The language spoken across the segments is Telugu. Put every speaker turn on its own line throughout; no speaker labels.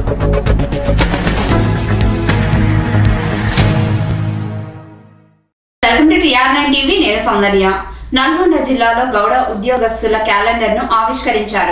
welcome to T R nine TV నేను సౌందర్య నల్గొండ జిల్లాలో గౌడ ఉద్యోగస్తుల క్యాలెండర్ ను ఆవిష్కరించారు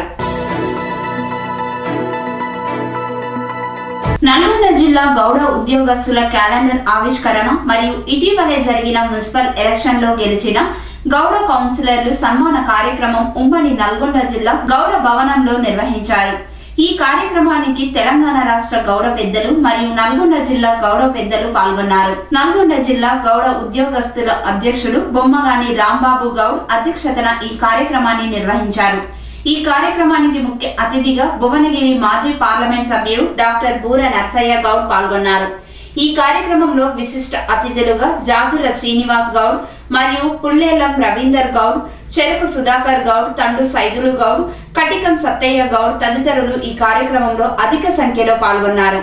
నల్గొండ జిల్లా గౌడ ఉద్యోగస్తుల క్యాలెండర్ ఆవిష్కరణ మరియు ఇటీవలే జరిగిన మున్సిపల్ ఎలక్షన్ లో గెలిచిన గౌడ కౌన్సిలర్లు సన్మాన కార్యక్రమం ఉమ్మడి నల్గొండ జిల్లా గౌడ భవనంలో నిర్వహించారు ఈ కార్యక్రమానికి తెలంగాణ రాష్ట్ర గౌడ పెద్దలు మరియు నల్గొండ జిల్లా గౌడ పెద్దలు పాల్గొన్నారు నల్గొండ జిల్లా గౌడ ఉద్యోగస్తుల అధ్యక్షుడు బొమ్మగాని రాంబాబు గౌడ్ అధ్యక్షతన ఈ కార్యక్రమాన్ని నిర్వహించారు ఈ కార్యక్రమానికి ముఖ్య అతిథిగా భువనగిరి మాజీ పార్లమెంట్ సభ్యుడు డాక్టర్ బూర నర్సయ్య గౌడ్ పాల్గొన్నారు ఈ కార్యక్రమంలో విశిష్ట అతిథులుగా జాజుల శ్రీనివాస్ గౌడ్ మరియు పుల్లేలం రవీందర్ గౌడ్ చెరుకు సుధాకర్ గౌడ్ తండు సైదులు గౌడ్ కటికం సత్తయ్య గౌడ్ తదితరులు ఈ కార్యక్రమంలో అధిక సంఖ్యలో పాల్గొన్నారు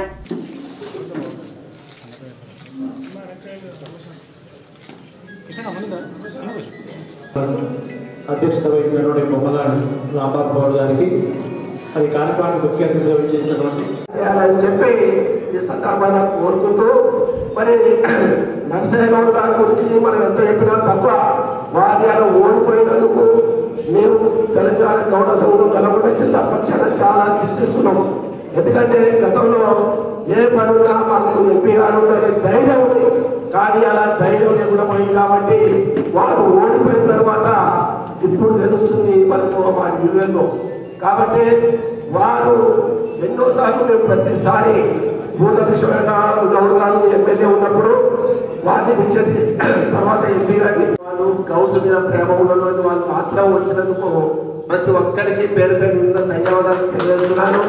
అధ్యక్షత వహించినటువంటి బొమ్మలాడి రాంబాబు గౌడ్ గారికి అది కార్యక్రమానికి ముఖ్య అతిథిగా చేసినటువంటి
చేయాలని చెప్పి ఈ సందర్భంగా కోరుకుంటూ మరి నర్సయ్య గౌడ్ గారి గురించి మనం ఎంత చెప్పినా తక్కువ వారి అలా ఓడిపోయినందుకు మేము తెలంగాణ గౌడ సంఘం నల్గొండ జిల్లా పక్షాన చాలా చింతిస్తున్నాం ఎందుకంటే గతంలో ఏ పనున్నా మాకు ఎంపీ గారు ఉండే ధైర్యం ఉంది కానీ అలా ధైర్యం లేకుండా పోయింది కాబట్టి వారు ఓడిపోయిన తర్వాత ఇప్పుడు తెలుస్తుంది మనకు మా వివేకం కాబట్టి వారు ఎన్నోసార్లు మేము ప్రతిసారి పూర్ణ విశ్వనాథ గౌడ్ గారు ఎమ్మెల్యే ఉన్నప్పుడు వారిని పిలిచేది తర్వాత ఎంపీ గారిని వాళ్ళు గౌస్ మీద ప్రేమ ఉన్నటువంటి వాళ్ళు మాత్రం వచ్చినందుకు ప్రతి ఒక్కరికి పేరు పేరు మీద ధన్యవాదాలు తెలియజేస్తున్నాను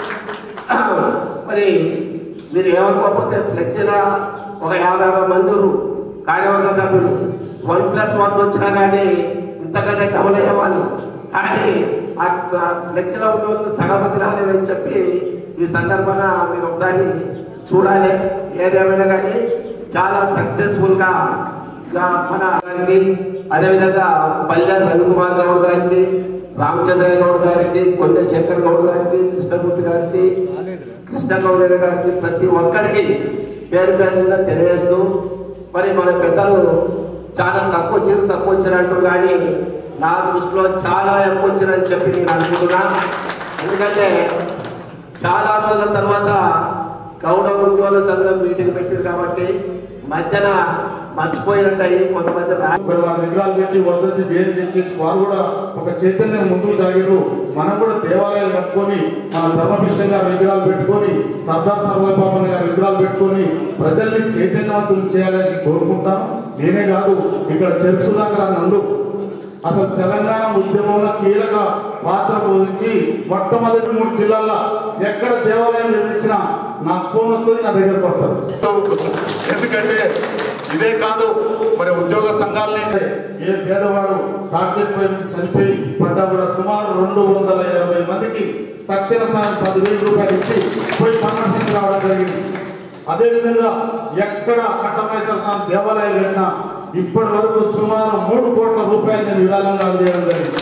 మరి మీరు ఏమనుకోకపోతే ఫ్లెక్సీగా ఒక యాభై అరవై మంది ఉన్నారు కార్యవర్గ సభ్యులు వన్ ప్లస్ వన్ వచ్చినా కానీ ఇంతకంటే డబుల్ అయ్యేవాళ్ళు కానీ ఆ ఫ్లెక్సీలో ఉన్న వాళ్ళు సగపతి రాలేదని చెప్పి ఈ సందర్భంగా మీరు ఒకసారి చూడాలి ఏదేమైనా కానీ చాలా సక్సెస్ఫుల్గా గా మన గారికి అదేవిధంగా పల్లె రవికుమార్ గౌడ్ గారికి రామచంద్రయ్య గౌడ్ గారికి కొండ శంకర్ గౌడ్ గారికి కృష్ణమూర్తి గారికి కృష్ణ గౌడ్ గారికి ప్రతి ఒక్కరికి పేరు పేరు మీద తెలియజేస్తూ మరి మన పెద్దలు చాలా తక్కువ వచ్చారు తక్కువ వచ్చారు అంటారు కానీ నా దృష్టిలో చాలా ఎక్కువ వచ్చారని చెప్పి నేను అనుకుంటున్నా ఎందుకంటే చాలా రోజుల తర్వాత గౌడ ఉద్యోగుల సంఘం మీటింగ్ పెట్టారు కాబట్టి మధ్యన మర్చిపోయినట్టు అయ్యి కొంతమంది రా-
మరి వాళ్ళ విగ్రహాలు పెట్టి వర్ధంతి జయంతి చేసేసి వారు కూడా ఒక చైతన్యం ముందుకు సాగారు మనం కూడా దేవాలయాలు కట్టుకొని మన ధర్మకృష్ణ గారి విగ్రహాలు పెట్టుకొని సర్దార్ సర్వపాపన్న గారి విగ్రహాలు పెట్టుకొని ప్రజల్ని చైతన్యవంతులు చేయాలని కోరుకుంటాను నేనే కాదు ఇక్కడ చెరుకు సుధాకర్ నందు అసలు తెలంగాణ ఉద్యమంలో కీలక పాత్ర పోషించి మొట్టమొదటి మూడు జిల్లాల్లో ఎక్కడ దేవాలయం నిర్మించినా నాకు ఫోన్ వస్తుంది నా దగ్గరకు వస్తుంది ఎందుకంటే ఇదే కాదు మరి ఉద్యోగ సంఘాలని ఏ పేదవాడు టార్గెట్ పై చనిపోయి పడ్డా కూడా సుమారు రెండు వందల ఇరవై మందికి తక్షణ సాయం పదివేల రూపాయలు ఇచ్చి పోయి పన్నెండు రావడం జరిగింది అదేవిధంగా ఎక్కడ కట్టమైసల స్వామి దేవాలయాలు వెళ్ళినా ఇప్పటి వరకు సుమారు మూడు కోట్ల రూపాయలు నేను విరాళంగా అందజేయడం జరిగింది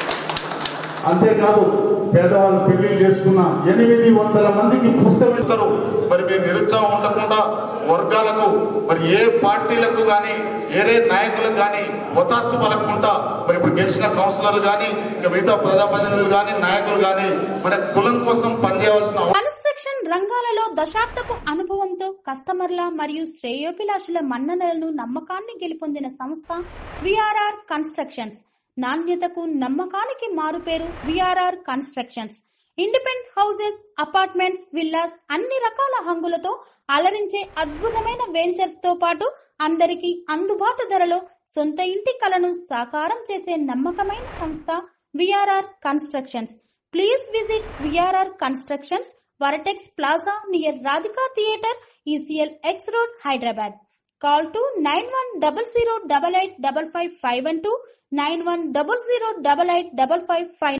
అంతేకాదు పేదవాళ్ళు పెళ్లి చేసుకున్న ఎనిమిది వందల మందికి పుస్తకం ఇస్తారు మరి మేము నిరుత్సాహం ఉండకుండా వర్గాలకు మరి ఏ పార్టీలకు కానీ ఏరే నాయకులకు కానీ ఒతాస్తు పలకుండా మరి ఇప్పుడు గెలిచిన కౌన్సిలర్లు కానీ ఇంకా మిగతా ప్రజాప్రతినిధులు కానీ నాయకులు కానీ మన కులం కోసం పనిచేయవలసిన
కన్స్ట్రక్షన్ రంగాలలో దశాబ్దపు అనుభవంతో కస్టమర్ల మరియు శ్రేయోభిలాషుల మన్ననలను నమ్మకాన్ని గెలుపొందిన సంస్థ విఆర్ఆర్ కన్స్ట్రక్షన్స్ నాణ్యతకు నమ్మకానికి మారుపేరు VRR constructions independent houses apartments villas అన్ని రకాల హంగులతో అలరించే అద్భుతమైన వెంచర్స్ తో పాటు అందరికీ అందుబాటు ధరలో సొంత ఇంటి కలను సాకారం చేసే నమ్మకమైన సంస్థ VRR constructions please visit VRR constructions vertex plaza near Radhika theatre ECIL X road Hyderabad call to nine one double zero double eight double five five one two nine one double zero double eight double five five